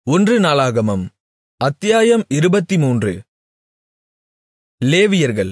ஒன்று நாளாகமம் அத்தியாயம் இருபத்துமூன்று லேவியர்கள்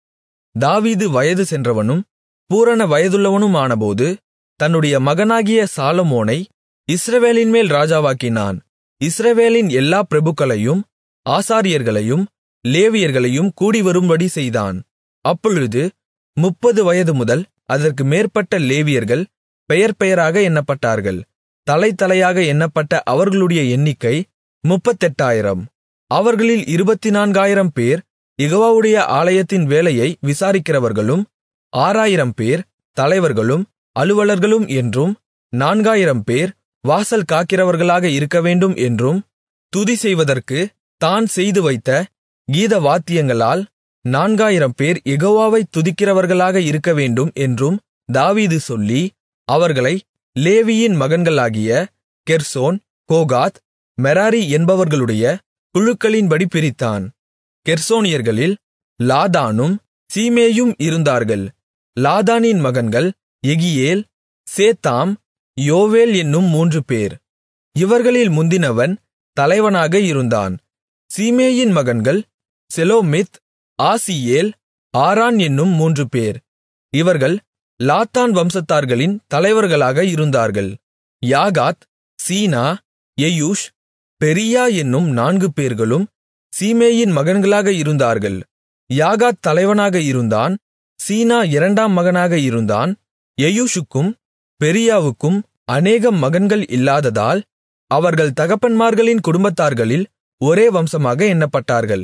தாவீது வயது சென்றவனும் பூரண வயதுள்ளவனுமானபோது தன்னுடைய மகனாகிய சாலொமோனை இஸ்ரவேலின்மேல் ராஜாவாக்கினான் இஸ்ரவேலின் எல்லா பிரபுக்களையும் ஆசாரியர்களையும் லேவியர்களையும் கூடிவரும்படி செய்தான் அப்பொழுது முப்பது வயதுமுதல் அதற்கு மேற்பட்ட லேவியர்கள் பெயர்பெயராக எண்ணப்பட்டார்கள் தலைதலையாக எண்ணப்பட்ட அவர்களுடைய எண்ணிக்கை முப்பத்தெட்டாயிரம் அவர்களில் இருபத்துநான்காயிரம் பேர் யெகோவாவுடைய ஆலயத்தின் வேலையை விசாரிக்கிறவர்களும் ஆறாயிரம் பேர் தலைவர்களும் அலுவலர்களும் என்றும் நான்காயிரம் பேர் வாசல் காக்கிறவர்களாக இருக்கவேண்டும் என்றும் துதி செய்வதற்குத் தான் செய்துவைத்த கீதவாத்தியங்களால் நான்காயிரம் பேர் யெகோவாவைத் துதிக்கிறவர்களாக இருக்கவேண்டும் என்றும் தாவீது சொல்லி அவர்களை லேவியின் மகன்களாகிய கெர்சோன் கோகாத் மெராரி என்பவர்களுடைய குழுக்களின்படி பிரித்தான் கெர்சோனியர்களில் லாதானும் சீமேயும் இருந்தார்கள் லாதானின் மகன்கள் யெகியேல் சேத்தாம் யோவேல் என்னும் மூன்று பேர் இவர்களில் முந்தினவன் தலைவனாக இருந்தான் சீமேயின் மகன்கள் செலோமித் ஆசியேல் ஆரான் என்னும் மூன்று பேர் இவர்கள் லாத்தான் வம்சத்தார்களின் தலைவர்களாக இருந்தார்கள் யாகாத் சீனா எயூஷ் பெரியா என்னும் நான்கு பேர்களும் சீமேயின் மகன்களாக இருந்தார்கள் யாகாத் தலைவனாக இருந்தான் சீனா இரண்டாம் மகனாக இருந்தான் எயூஷுக்கும் பெரியாவுக்கும் அநேகம் மகன்கள் இல்லாததால் அவர்கள் தகப்பன்மார்களின் குடும்பத்தார்களில் ஒரே வம்சமாக எண்ணப்பட்டார்கள்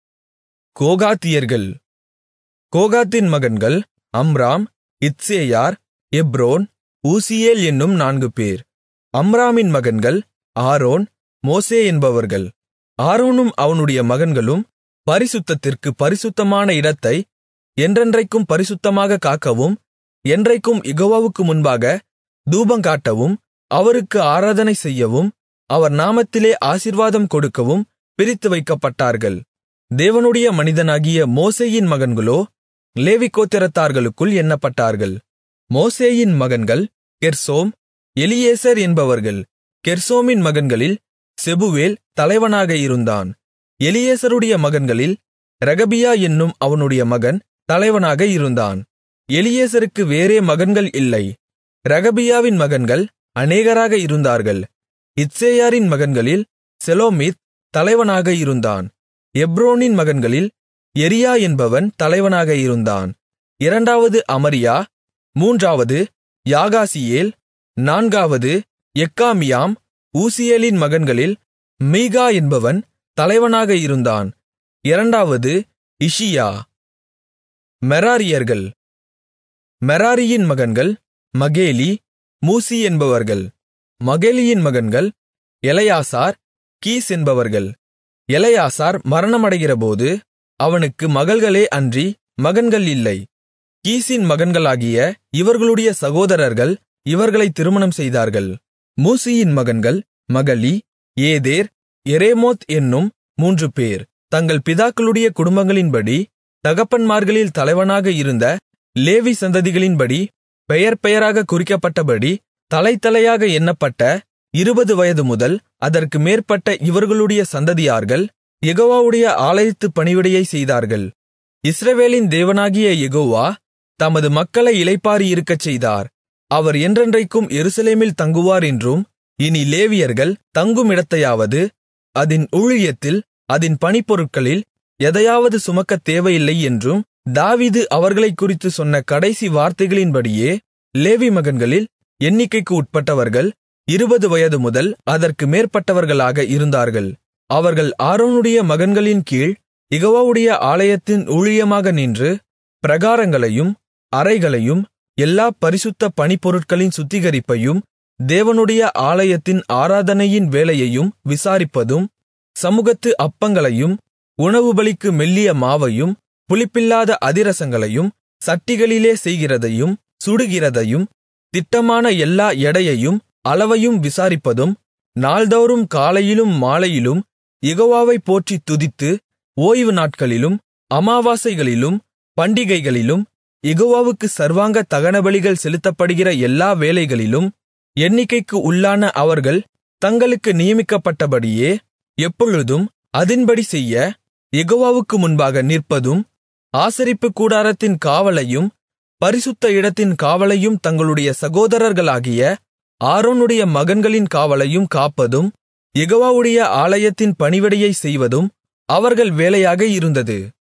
கோகாத்தியர்கள் கோகாத்தின் மகன்கள் அம்ராம் இத்சேயார் எப்ரோன் ஊசியேல் என்னும் நான்கு பேர் அம்ராமின் மகன்கள் ஆரோன் மோசே என்பவர்கள் ஆரோனும் அவனுடைய மகன்களும் பரிசுத்தத்திற்கு பரிசுத்தமான இடத்தை என்றென்றைக்கும் பரிசுத்தமாக காக்கவும் என்றைக்கும் யெகோவாவுக்கு முன்பாக தூபங்காட்டவும் அவருக்கு ஆராதனை செய்யவும் அவர் நாமத்திலே ஆசீர்வாதம் கொடுக்கவும் பிரித்து வைக்கப்பட்டார்கள் தேவனுடைய மனிதனாகிய மோசேயின் மகன்களோ லேவிகோத்திரத்தார்களுக்குள் எண்ணப்பட்டார்கள் மோசேயின் மகன்கள் கெர்சோம் எலியேசர் என்பவர்கள் கெர்சோமின் மகன்களில் செபுவேல் தலைவனாக இருந்தான் எலியேசருடைய மகன்களில் ரெகபியா என்னும் அவனுடைய மகன் தலைவனாக இருந்தான் எலியேசருக்கு வேறே மகன்கள் இல்லை ரெகபியாவின் மகன்கள் அநேகராக இருந்தார்கள் இத்சேயாரின் மகன்களில் செலோமித் தலைவனாக இருந்தான் எப்ரோனின் மகன்களில் எரியா என்பவன் தலைவனாக இருந்தான் இரண்டாவது அமரியா மூன்றாவது யாகாசியேல் நான்காவது எக்காமியாம் ஊசியேலின் மகன்களில் மீகா என்பவன் தலைவனாக இருந்தான் இரண்டாவது இஷியா மெராரியர்கள் மெராரியின் மகன்கள் மகேலி மூசி என்பவர்கள் மகேலியின் மகன்கள் எலையாசார் கீஸ் என்பவர்கள் எலையாசார் மரணமடைகிறபோது அவனுக்கு மகள்களே அன்றி மகன்கள் இல்லை கீசின் மகன்களாகிய இவர்களுடைய சகோதரர்கள் இவர்களை திருமணம் செய்தார்கள் மூசியின் மகன்கள் மகளி ஏதேர் எரேமோத் என்னும் மூன்று பேர் தங்கள் பிதாக்களுடைய குடும்பங்களின்படி தகப்பன்மார்களில் தலைவனாக இருந்த லேவி சந்ததிகளின்படி பெயர் பெயராக குறிக்கப்பட்டபடி தலைத்தலையாக எண்ணப்பட்ட இருபது வயது முதல் அதற்கு மேற்பட்ட இவர்களுடைய சந்ததியார்கள் யெகோவாவுடைய ஆலயத்துப் பணிவிடையை செய்தார்கள் இஸ்ரவேலின் தேவனாகிய யெகோவா தமது மக்களை இளைப்பாறியிருக்கச் செய்தார் அவர் என்றென்றைக்கும் எருசலேமில் தங்குவார் என்றும் இனி லேவியர்கள் தங்குமிடத்தையாவது அதின் ஊழியத்தில் அதின் பணிப்பொருட்களில் எதையாவது சுமக்கத் தேவையில்லை என்றும் தாவீது அவர்களைக் குறித்து சொன்ன கடைசி வார்த்தைகளின்படியே லேவி மகன்களில் எண்ணிக்கைக்கு உட்பட்டவர்கள் இருபது வயது முதல் அதற்கு மேற்பட்டவர்களாக இருந்தார்கள் அவர்கள் ஆரோனுடைய மகன்களின் கீழ் யெகோவாவுடைய ஆலயத்தின் ஊழியமாக நின்று பிரகாரங்களையும் அறைகளையும் எல்லா பரிசுத்த பணிப்பொருட்களின் சுத்திகரிப்பையும் தேவனுடைய ஆலயத்தின் ஆராதனையின் வேலையையும் விசாரிப்பதும் சமுகத்து அப்பங்களையும் உணவுபலிக்கு மெல்லிய மாவையும் புளிப்பில்லாத அதிரசங்களையும் சட்டிகளிலே செய்கிறதையும் சுடுகிறதையும் திட்டமான எல்லா எடையையும் அளவையும் விசாரிப்பதும் நாள்தோறும் காலையிலும் மாலையிலும் யெகோவாவைப் போற்றித் துதித்து ஓய்வு நாட்களிலும் அமாவாசைகளிலும் பண்டிகைகளிலும் யெகோவாவுக்கு சர்வாங்க தகனபலிகள் செலுத்தப்படுகிற எல்லா வேளைகளிலும் எண்ணிக்கைக்கு உள்ளான அவர்கள் தங்களுக்கு நியமிக்கப்பட்டபடியே எப்பொழுதும் அதின்படி செய்ய யெகோவாவுக்கு முன்பாக நிற்பதும் ஆசரிப்புக் கூடாரத்தின் காவலையும் பரிசுத்த இடத்தின் காவலையும் தங்களுடைய சகோதரர்களாகிய ஆரோனுடைய மகன்களின் காவலையும் காப்பதும் யெகோவாவுடைய ஆலயத்தின் பணிவிடையைச் செய்வதும் அவர்கள் வேலையாக இருந்தது